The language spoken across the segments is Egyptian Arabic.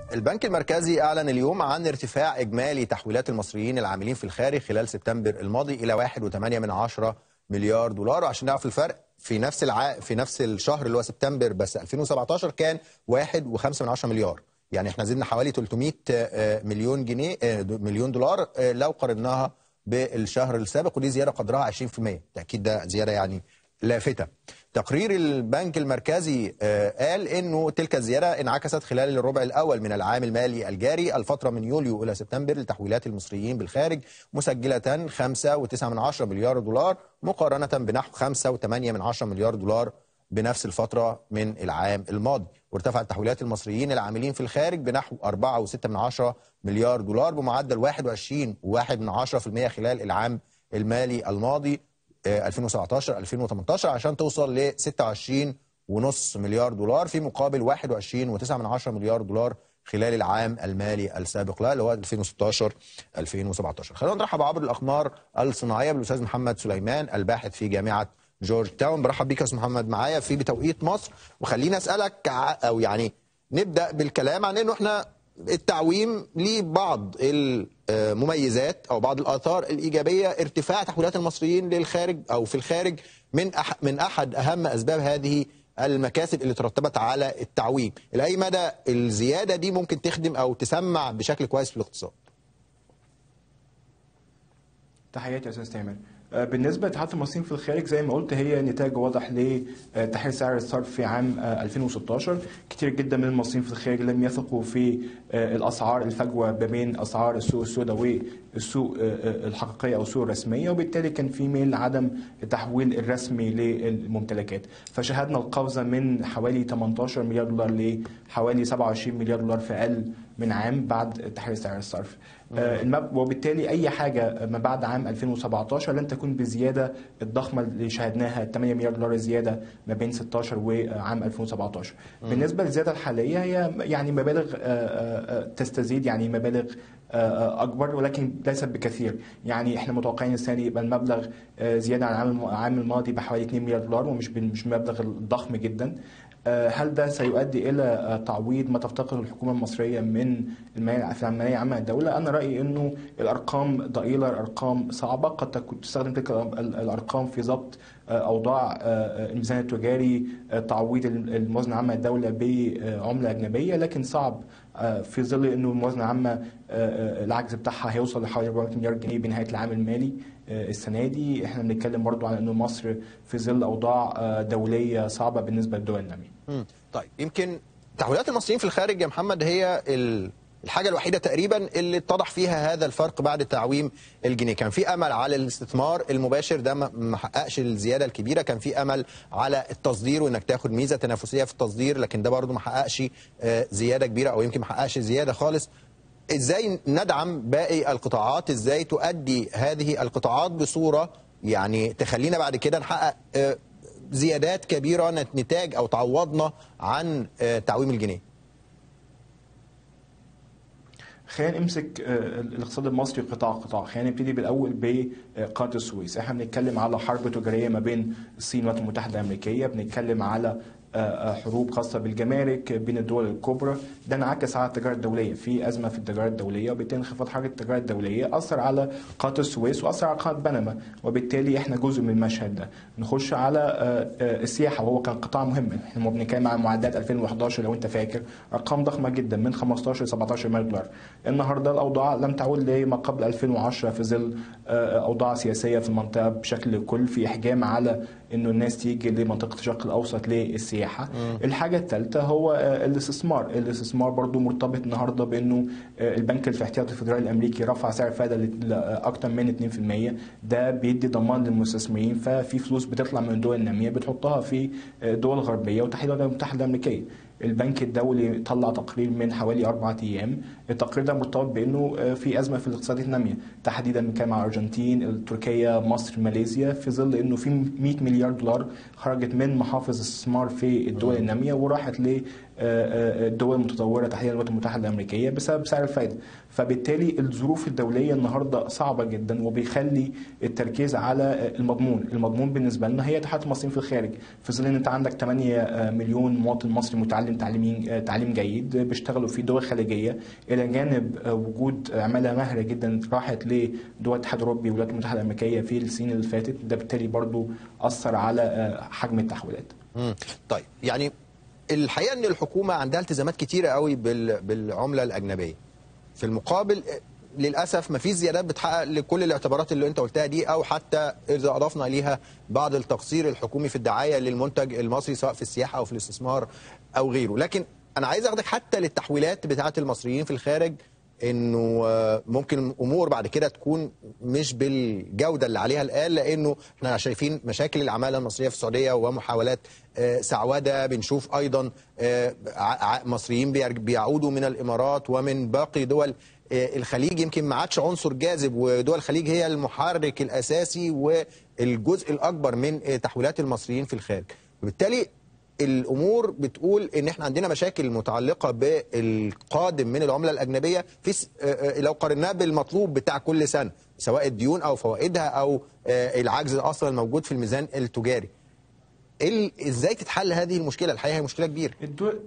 البنك المركزي أعلن اليوم عن ارتفاع إجمالي تحويلات المصريين العاملين في الخارج خلال سبتمبر الماضي إلى 1.8 مليار دولار وعشان نعرف الفرق في نفس الع... في نفس الشهر اللي هو سبتمبر بس 2017 كان 1.5 مليار يعني احنا زدنا حوالي 300 مليون جنيه مليون دولار لو قارناها بالشهر السابق ودي زياده قدرها 20% تاكيد ده زياده يعني لافته تقرير البنك المركزي قال انه تلك الزياده انعكست خلال الربع الاول من العام المالي الجاري الفتره من يوليو الى سبتمبر لتحويلات المصريين بالخارج مسجله 5.9 مليار دولار مقارنه بنحو 5.8 مليار دولار بنفس الفتره من العام الماضي وارتفعت تحويلات المصريين العاملين في الخارج بنحو 4.6 مليار دولار بمعدل 21.1% خلال العام المالي الماضي 2017 2018 عشان توصل ل 26.5 مليار دولار في مقابل 21.9 مليار دولار خلال العام المالي السابق لا اللي هو 2016 2017 خلينا نرحب عبر الاقمار الصناعيه بالاستاذ محمد سليمان الباحث في جامعه جورج تاون برحب بيك يا استاذ محمد معايا في بتوقيت مصر وخليني اسالك او يعني نبدا بالكلام عن انه احنا التعويم ليه بعض المميزات او بعض الاثار الايجابيه ارتفاع تحويلات المصريين للخارج او في الخارج من أح من احد اهم اسباب هذه المكاسب اللي ترتبت على التعويم لاي مدى الزياده دي ممكن تخدم او تسمع بشكل كويس في الاقتصاد تحياتي يا استاذ تامر بالنسبه لتحالف المصريين في الخارج زي ما قلت هي نتاج واضح لتحرير سعر الصرف في عام 2016 كتير جدا من المصريين في الخارج لم يثقوا في الاسعار الفجوه ما بين اسعار السوق السوداء والسوق الحقيقيه او السوق الرسميه وبالتالي كان في ميل لعدم التحويل الرسمي للممتلكات فشهدنا القفزه من حوالي 18 مليار دولار لحوالي 27 مليار دولار في اقل من عام بعد تحرير سعر الصرف وبالتالي اي حاجه ما بعد عام 2017 لن تكون بالزياده الضخمه اللي شاهدناها 8 مليار دولار زياده ما بين 16 وعام 2017 مم. بالنسبه للزياده الحاليه هي يعني مبالغ تستزيد يعني مبالغ اكبر ولكن ليست بكثير يعني احنا متوقعين السنه دي يبقى المبلغ زياده عن العام الماضي بحوالي 2 مليار دولار ومش مش مبلغ ضخم جدا هل ده سيؤدي الى تعويض ما تفتقره الحكومه المصريه من الماليه في العمليه العامه للدوله؟ انا رايي انه الارقام ضئيله، الارقام صعبه، قد تكون تستخدم تلك الارقام في ضبط اوضاع الميزان التجاري، تعويض الموازنه العامه للدوله بعمله اجنبيه، لكن صعب في ظل انه الموازنه العامه العجز بتاعها هيوصل لحوالي 400 مليار جنيه بنهايه العام المالي السنه دي احنا بنتكلم برضو على انه مصر في ظل اوضاع دوليه صعبه بالنسبه للدول الناميه. طيب يمكن تحويلات المصريين في الخارج يا محمد هي الحاجة الوحيدة تقريبا اللي اتضح فيها هذا الفرق بعد تعويم الجنيه كان في أمل على الاستثمار المباشر ده ما حققش الزيادة الكبيرة كان في أمل على التصدير وإنك تاخد ميزة تنافسية في التصدير لكن ده برضو ما حققش زيادة كبيرة أو يمكن ما حققش زيادة خالص ازاي ندعم باقي القطاعات ازاي تؤدي هذه القطاعات بصورة يعني تخلينا بعد كده نحقق زيادات كبيرة نتاج أو تعوضنا عن تعويم الجنيه خلينا نمسك الاقتصاد المصري قطاع قطاع خلينا نبتدي بالاول بقناه السويس احنا بنتكلم على حرب تجاريه ما بين الصين والولايات المتحده الامريكيه بنتكلم على حروب خاصه بالجمارك بين الدول الكبرى ده انعكس على التجاره الدوليه في ازمه في التجاره الدوليه وبالتالي انخفاض حركه التجاره الدوليه اثر على قناه السويس واثر على قناه بنما وبالتالي احنا جزء من المشهد ده نخش على السياحه وهو كان قطاع مهم احنا بنتكلم عن معدات 2011 لو انت فاكر ارقام ضخمه جدا من 15 ل 17 مليار دولار النهارده الاوضاع لم تعود لما قبل 2010 في ظل اوضاع سياسيه في المنطقه بشكل كل في احجام على انه الناس تيجي لمنطقه الشرق الاوسط للسياحه مم. الحاجه الثالثه هو الاستثمار الاستثمار برضو مرتبط النهارده بانه البنك الاحتياطي الفدرالي الامريكي رفع سعر الفائده لاكثر من 2% ده بيدي ضمان للمستثمرين ففي فلوس بتطلع من الدول الناميه بتحطها في دول غربيه وتحديدا الولايات المتحده الامريكيه البنك الدولي طلع تقرير من حوالي أربعة أيام التقرير ده مرتبط بأنه في أزمة في الاقتصاديات النامية تحديدا بنتكلم على الأرجنتين تركيا مصر ماليزيا في ظل أنه في 100 مليار دولار خرجت من محافظ الاستثمار في الدول النامية وراحت الدول المتطوره تحديدا الولايات المتحده الامريكيه بسبب سعر الفائده فبالتالي الظروف الدوليه النهارده صعبه جدا وبيخلي التركيز على المضمون المضمون بالنسبه لنا هي تحت المصريين في الخارج في ظل ان انت عندك 8 مليون مواطن مصري متعلم تعليمين تعليم جيد بيشتغلوا في دول خليجيه الى جانب وجود عماله ماهره جدا راحت لدول الاتحاد الاوروبي والولايات المتحده الامريكيه في السنين اللي فاتت ده بالتالي برضو اثر على حجم التحويلات. طيب يعني الحقيقه ان الحكومه عندها التزامات كتيره قوي بالعمله الاجنبيه. في المقابل للاسف ما فيش زيادات بتحقق لكل الاعتبارات اللي انت قلتها دي او حتى اذا اضفنا ليها بعض التقصير الحكومي في الدعايه للمنتج المصري سواء في السياحه او في الاستثمار او غيره لكن انا عايز اخدك حتى للتحويلات بتاعه المصريين في الخارج انه ممكن الامور بعد كده تكون مش بالجوده اللي عليها الان لانه احنا شايفين مشاكل العماله المصريه في السعوديه ومحاولات سعوده بنشوف ايضا مصريين بيعودوا من الامارات ومن باقي دول الخليج يمكن ما عادش عنصر جاذب ودول الخليج هي المحرك الاساسي والجزء الاكبر من تحويلات المصريين في الخارج وبالتالي الامور بتقول ان احنا عندنا مشاكل متعلقه بالقادم من العمله الاجنبيه في لو قارناه بالمطلوب بتاع كل سنه سواء الديون او فوائدها او العجز اصلا الموجود في الميزان التجاري. ازاي تتحل هذه المشكله؟ الحقيقه هي مشكله كبيره. الدول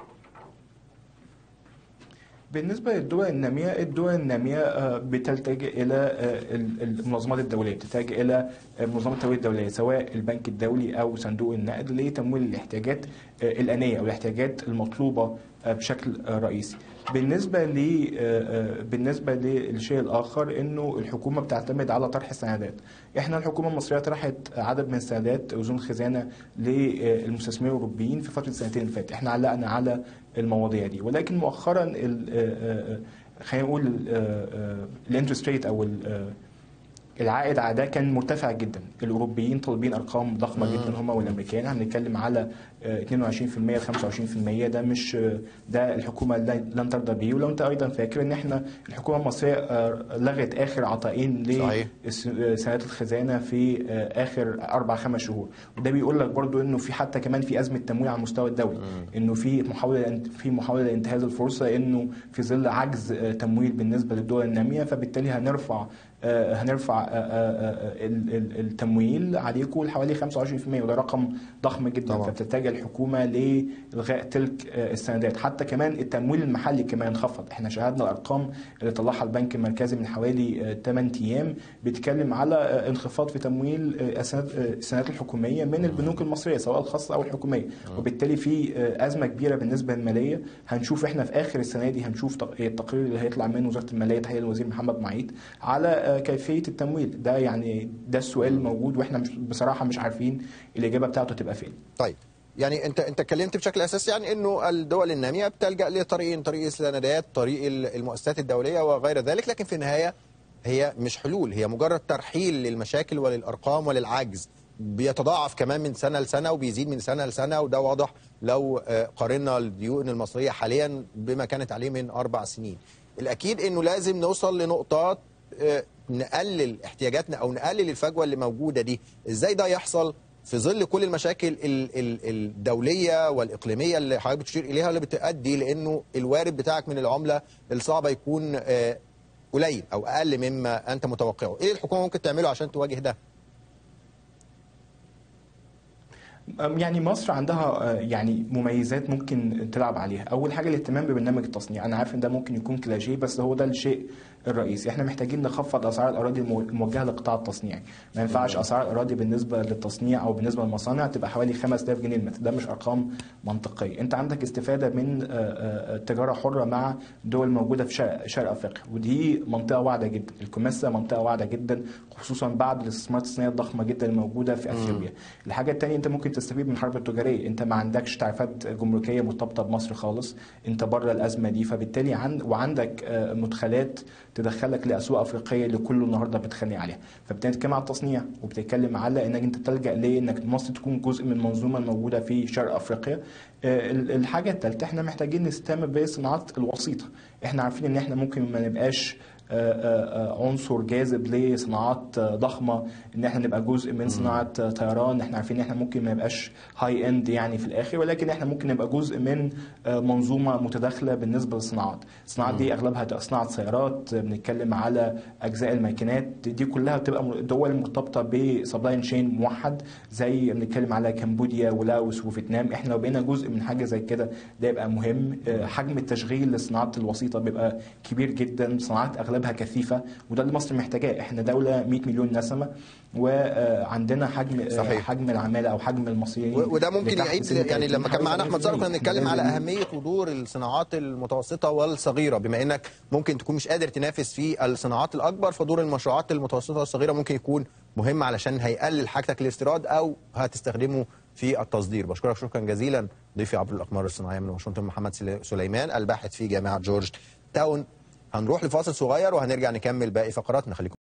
بالنسبة للدول النامية الدول النامية بتلتجئ إلى المنظمات الدولية بتلتجئ إلى منظمات التمويل الدولية سواء البنك الدولي أو صندوق النقد لتمويل الاحتياجات الآنية أو الاحتياجات المطلوبة بشكل رئيسي بالنسبة ل بالنسبة للشيء الآخر إنه الحكومة بتعتمد على طرح السندات إحنا الحكومة المصرية طرحت عدد من السندات أذون خزانة للمستثمرين الأوروبيين في فترة السنتين اللي فاتت إحنا علقنا على المواضيع دي ولكن مؤخرا خلينا نقول الانترست ريت او العائد على ده كان مرتفع جدا الاوروبيين طالبين ارقام ضخمه جدا هم والامريكان هنتكلم على 22% 25% ده مش ده الحكومه لن ترضى بيه ولو انت ايضا فاكر ان احنا الحكومه المصريه لغت اخر عطائين لسندات الخزانه في اخر اربع خمس شهور وده بيقول لك برضو انه في حتى كمان في ازمه تمويل على المستوى الدولي انه في محاوله في محاوله لانتهاز الفرصه انه في ظل عجز تمويل بالنسبه للدول الناميه فبالتالي هنرفع هنرفع التمويل عليكم لحوالي 25% وده رقم ضخم جدا طبعا. فبتتجه الحكومه لالغاء تلك السندات حتى كمان التمويل المحلي كمان انخفض احنا شاهدنا الارقام اللي طلعها البنك المركزي من حوالي 8 ايام بيتكلم على انخفاض في تمويل السندات الحكوميه من البنوك المصريه سواء الخاصه او الحكوميه وبالتالي في ازمه كبيره بالنسبه للماليه هنشوف احنا في اخر السنه دي هنشوف التقرير اللي هيطلع من وزاره الماليه تحيه الوزير محمد معيد على كيفيه التمويل ده يعني ده السؤال الموجود واحنا مش بصراحه مش عارفين الاجابه بتاعته تبقى فين طيب يعني انت انت اتكلمت بشكل اساسي عن انه الدول الناميه بتلجا لطريقين طريق السندات طريق المؤسسات الدوليه وغير ذلك لكن في النهايه هي مش حلول هي مجرد ترحيل للمشاكل وللارقام وللعجز بيتضاعف كمان من سنه لسنه وبيزيد من سنه لسنه وده واضح لو قارنا الديون المصريه حاليا بما كانت عليه من اربع سنين الاكيد انه لازم نوصل لنقطات نقلل احتياجاتنا او نقلل الفجوه اللي موجوده دي ازاي ده يحصل في ظل كل المشاكل الدوليه والاقليميه اللي حضرتك بتشير اليها اللي بتؤدي لانه الوارد بتاعك من العمله الصعبه يكون قليل او اقل مما انت متوقعه ايه الحكومه ممكن تعمله عشان تواجه ده يعني مصر عندها يعني مميزات ممكن تلعب عليها اول حاجه الاهتمام ببرنامج التصنيع انا عارف ان ده ممكن يكون كلاجيه بس هو ده الشيء الرئيسي احنا محتاجين نخفض اسعار الاراضي الموجهه للقطاع التصنيعي ما ينفعش اسعار الاراضي بالنسبه للتصنيع او بالنسبه للمصانع تبقى حوالي 5000 جنيه المتر ده مش ارقام منطقيه انت عندك استفاده من تجاره حره مع دول موجوده في شرق, شرق افريقيا ودي منطقه واعده جدا الكوميسا منطقه واعده جدا خصوصا بعد الاستثمارات الصينيه الضخمه جدا الموجوده في اثيوبيا الحاجه الثانيه انت ممكن تستفيد من الحرب التجاريه انت ما عندكش تعريفات جمركيه مرتبطه بمصر خالص انت بره الازمه دي فبالتالي عند وعندك مدخلات تدخلك لاسواق افريقيه اللي كله النهارده بتخني عليها فبالتالي بتتكلم على التصنيع وبتتكلم على انك انت تلجا لانك مصر تكون جزء من المنظومه الموجوده في شرق افريقيا الحاجه الثالثه احنا محتاجين نستمر بالصناعات الوسيطه احنا عارفين ان احنا ممكن ما نبقاش عنصر جاذب لصناعات ضخمه ان احنا نبقى جزء من صناعه طيران احنا عارفين ان احنا ممكن ما يبقاش هاي اند يعني في الاخر ولكن احنا ممكن نبقى جزء من منظومه متداخله بالنسبه للصناعات الصناعات دي اغلبها هتبقى صناعه سيارات بنتكلم على اجزاء الماكينات دي كلها بتبقى دول مرتبطه بسبلاي تشين موحد زي بنتكلم على كمبوديا ولاوس وفيتنام احنا لو بقينا جزء من حاجه زي كده ده يبقى مهم حجم التشغيل للصناعات الوسيطه بيبقى كبير جدا صناعات اغلبها كثيفه وده اللي مصر محتاجاه احنا دوله 100 مليون نسمه وعندنا حجم صحيح. حجم العماله او حجم المصريين وده ممكن اللي تحت يعيد سن يعني 30 لما كان معانا احمد صالح كنا حوالي بنتكلم 80%. على اهميه حضور الصناعات المتوسطه والصغيره بما انك ممكن تكون مش قادر تنافس في الصناعات الاكبر فدور المشروعات المتوسطه والصغيره ممكن يكون مهم علشان هيقلل حاجتك الاستيراد او هتستخدمه في التصدير بشكرك شكرا جزيلا ضيفي عبر الاقمار الصناعيه من واشنطن محمد سلي- سليمان الباحث في جامعه جورج تاون هنروح لفاصل صغير وهنرجع نكمل باقي فقراتنا خليكم